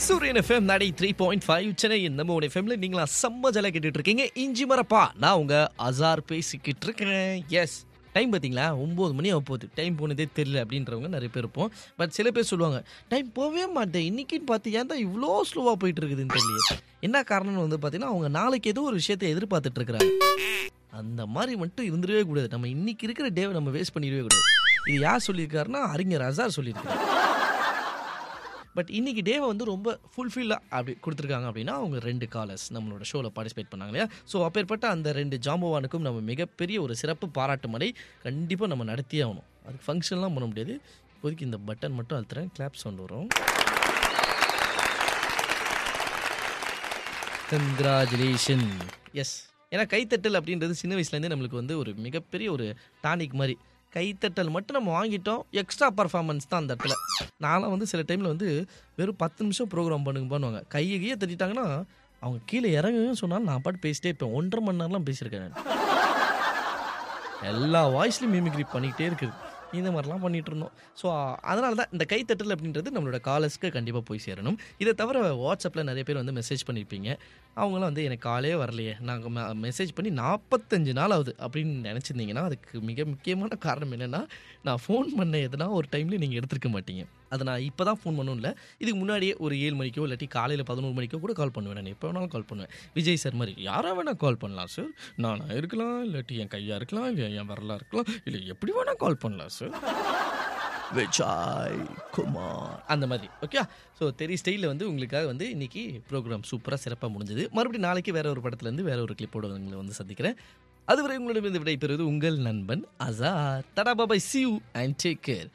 சூரியன் எஃப்எம் நடை three point five Chennai நம்ம உடைய எஃப்எம்ல நீங்களா செம்ம ஜல கேட்டுட்டு இருக்கீங்க இஞ்சி மரப்பா நான் உங்க அசார் பேசிக்கிட்டு இருக்கிறேன் எஸ் டைம் பார்த்தீங்களா ஒம்பது மணி ஆக போகுது டைம் போனதே தெரியல அப்படின்றவங்க நிறைய பேர் இருப்போம் பட் சில பேர் சொல்லுவாங்க டைம் போகவே மாட்டேன் இன்னைக்குன்னு பார்த்து ஏன் தான் இவ்வளோ ஸ்லோவாக போயிட்டு இருக்குதுன்னு தெரியல என்ன காரணம்னு வந்து பார்த்தீங்கன்னா அவங்க நாளைக்கு ஏதோ ஒரு விஷயத்தை எதிர்பார்த்துட்டு இருக்கிறாங்க அந்த மாதிரி மட்டும் இருந்துடவே கூடாது நம்ம இன்னைக்கு இருக்கிற டேவை நம்ம வேஸ்ட் பண்ணிடவே கூடாது இது யார் சொல்லியிருக்காருன்னா அறிஞர் அசார் சொல்லியிருக்காரு பட் இன்னைக்கு டேவை வந்து ரொம்ப ஃபுல்ஃபில்லாக அப்படி கொடுத்துருக்காங்க அப்படின்னா அவங்க ரெண்டு காலர்ஸ் நம்மளோட ஷோவில் பார்ட்டிசிபேட் பண்ணாங்க இல்லையா ஸோ அப்பேற்பட்ட அந்த ரெண்டு ஜாம்பவானுக்கும் நம்ம மிகப்பெரிய ஒரு சிறப்பு பாராட்டு மடை கண்டிப்பாக நம்ம நடத்தியே ஆகணும் அதுக்கு ஃபங்க்ஷன்லாம் பண்ண முடியாது இப்போதைக்கு இந்த பட்டன் மட்டும் அழுத்துறேன் கிளாப் சவுண்ட் வரும் கங்க்ராச்சுலேஷன் எஸ் ஏன்னா கைத்தட்டல் அப்படின்றது சின்ன வயசுலேருந்தே நம்மளுக்கு வந்து ஒரு மிகப்பெரிய ஒரு டானிக் மாதிரி கைத்தட்டல் மட்டும் நம்ம வாங்கிட்டோம் எக்ஸ்ட்ரா பர்ஃபார்மன்ஸ் தான் அந்த இடத்துல நான்லாம் வந்து சில டைமில் வந்து வெறும் பத்து நிமிஷம் ப்ரோக்ராம் பண்ணுங்க பண்ணுவாங்க கையை கையை தட்டிட்டாங்கன்னா அவங்க கீழே இறங்குன்னு சொன்னாலும் நான் பாட்டு பேசிட்டே இருப்பேன் ஒன்றரை மணி நேரம்லாம் பேசியிருக்கேன் நான் எல்லா வாய்ஸ்லையும் மிமிக்ரி பண்ணிக்கிட்டே இருக்குது இந்த மாதிரிலாம் பண்ணிட்டு இருந்தோம் ஸோ அதனால தான் இந்த கைத்தட்டல் அப்படின்றது நம்மளோட காலர்ஸ்க்கு கண்டிப்பாக போய் சேரணும் இதை தவிர வாட்ஸ்அப்பில் நிறைய பேர் வந்து மெசேஜ் பண்ணியிருப்பீங்க அவங்களாம் வந்து எனக்கு காலே வரலையே நாங்கள் மெசேஜ் பண்ணி நாற்பத்தஞ்சு நாள் ஆகுது அப்படின்னு நினச்சிருந்தீங்கன்னா அதுக்கு மிக முக்கியமான காரணம் என்னென்னா நான் ஃபோன் பண்ண எதுனா ஒரு டைமில் நீங்கள் எடுத்துருக்க மாட்டீங்க அதை நான் இப்போ தான் ஃபோன் பண்ணணும் இல்லை இதுக்கு முன்னாடியே ஒரு ஏழு மணிக்கோ இல்லாட்டி காலையில் பதினோரு மணிக்கோ கூட கால் பண்ணுவேன் நான் எப்போ வேணாலும் கால் பண்ணுவேன் விஜய் சார் மாதிரி யாரா வேணால் கால் பண்ணலாம் சார் நானாக இருக்கலாம் இல்லாட்டி என் கையாக இருக்கலாம் இல்லை என் வரலாக இருக்கலாம் இல்லை எப்படி வேணால் கால் பண்ணலாம் சார் விஜய் குமார் அந்த மாதிரி ஓகே ஸோ தெரி ஸ்டைலில் வந்து உங்களுக்காக வந்து இன்னைக்கு ப்ரோக்ராம் சூப்பராக சிறப்பாக முடிஞ்சது மறுபடியும் நாளைக்கு வேற ஒரு படத்துலேருந்து வேற ஒரு கிளிப்போட உங்களை வந்து சந்திக்கிறேன் அதுவரை உங்களிடமிருந்து விடைபெறுவது உங்கள் நண்பன் Azhar tata bye bye see you and take care